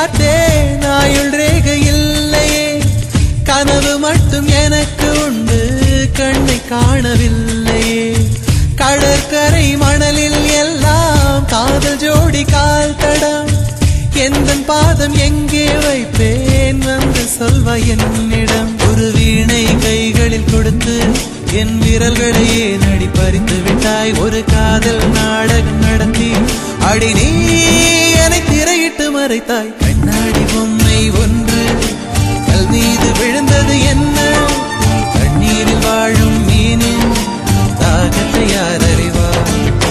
பார்த்தேன் ஆயுள் ரேகை இல்லையே கனவு மட்டும் எனக்கு உண்டு கண்ணை காணவில்லையே கடற்கரை மணலில் எல்லாம் காதல் ஜோடி கால் தடம் எந்த பாதம் எங்கே வைப்பேன் வந்து சொல்வ என்னிடம் ஒரு வீணை கைகளில் கொடுத்து என் விரல்களையே நடி பறித்து விட்டாய் ஒரு காதல் நாடகம் நடத்தி அடி நீ என்னை திரையிட்டு மறைத்தாய் கண்ணாடி பொம்மை ஒன்று கல் மீது விழுந்தது என்ன